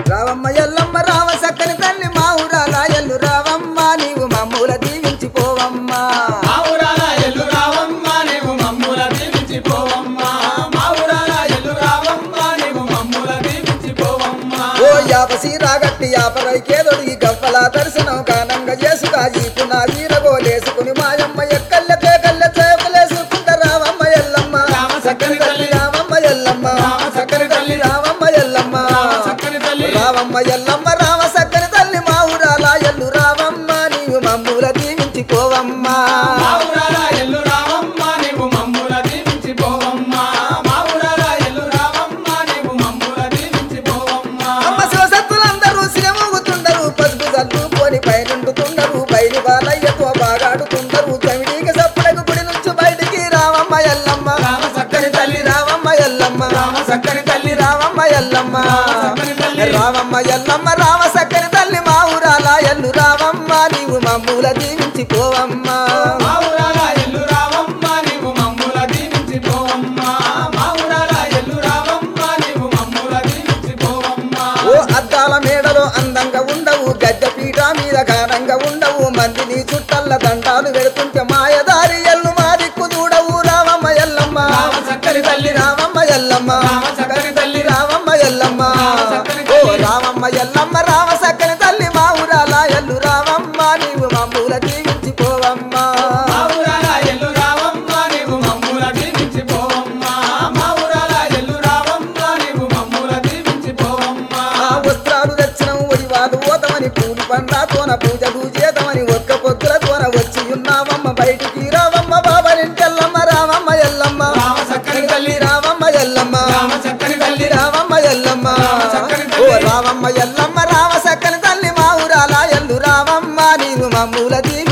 రావమ్మ ఎల్లమ్మ రావ సక్కని తల్లి మా ఊరాల ఎల్లు రావమ్మ నీవు మమ్ముల దీవించిపోవమ్మా మా ఊరాల ఎల్లు రావమ్మ నీవు మమ్ముల దీవించిపోవమ్మ మా ఊరాల ఎల్లు రావమ్మ నీవు మమ్ముల దీవించిపోవమ్మ ఓ యాపసి రాగట్టి యాపరైకేదొడిగి గవ్వల దర్శనం కానంగా చేసుగా ఈపున వీరగోలేసుకుని మాయమ్మ ఎక్కల్ల కేకల్ల చేపలేసుకుంట రావమ్మ ఎల్లమ్మ రామ సక్కని తల్లి రావమ్మ ఎల్లమ్మ రామ సక్కని తల్లి రావమ్మ ఎల్లమ్మ రామ సక్కని తల్లి రావమ్మ ఎల్లమ్మ రామ సక్కని తల్లి మా ఊరాల ఎల్లు రావమ్మ నీవు మమ్ముల దీవించిపోవమ్మా మా ఊరాల ఎల్లు రావమ్మ నీవు మమ్ముల దీవించిపోవమ్మ మా ఊరాల ఎల్లు రావమ్మ నీవు మమ్ముల దీవించిపోవమ్మ అమ్మ శివసత్తులందరూ శివమూగుతుండరు పసుపు చల్లుకొని పైనుండుతుండరు బయలు బాలయ్యతో బాగాడుతుండరు చమిడికి సప్పుడకు గుడి నుంచి బయటికి రావమ్మ ఎల్లమ్మ రామ సక్కని తల్లి రావమ్మ ఎల్లమ్మ రామ సక్కని తల్లి రావమ్మ ఎల్లమ్మ సక్కని తల్లి. రావమ్మ ఎల్లమ్మ రామ సక్కని తల్లి మా ఊరాల ఎల్లు రావమ్మ నీవు మమ్ముల దీవించిపోవమ్మా మా ఊరాల ఎల్లు రావమ్మ నీవు మమ్ముల దీవించిపోవమ్మ మా ఊరాల ఎల్లు రావమ్మ నీవు మమ్ముల దీవించిపోవమ్మ ఓ అద్దాల మేడలో అందంగా ఉండవు గద్దె పీట మీద ఘనంగా ఉండవు మందిని చుట్టల్ల దండాలు పెడుతుంటే మాయదారి ఎల్లు మా దిక్కు చూడవు రావమ్మ ఎల్లమ్మ రామ సక్కని తల్లి రావమ్మ ఎల్లమ్మ రామ సక్కని తల్లి రావమ్మ ఎల్లమ్మ రామ సక్కని ఓ తల్లి. రావమ్మ ఎల్లమ్మ రామ సక్కని తల్లి మా ఊరాల ఎల్లు రావమ్మ నీవు మమ్ముల జీవించిపోవమ్మా మా ఊరాల ఎల్లు రావమ్మ నీవు మమ్ముల దీవించిపోవమ్మ మా ఊరాల ఎల్లు రావమ్మ నీవు మమ్ముల దీవించిపోవమ్మ ఆ వస్త్రాలు తెచ్చినం ఒడివాలు ఓతమని పూలు పండ్లతోన పూజలు చేతమని ఒక్క పొద్దులతోన వచ్చి ఉన్నావమ్మ బయటికి రావమ్మ బాబరింటెల్లమ్మ రావమ్మ ఎల్లమ్మ రామ సక్కని తల్లి రావమ్మ ఎల్లమ్మ రామ సక్కని తల్లి రావమ్మ ఎల్లమ్మ రామ సక్కని ఓ తల్లి. రావమ్మ ఎల్లమ్మ రామ సక్కని తల్లి మా ఊరాల ఎల్లు రావమ్మ నీవు మమ్ముల దీవి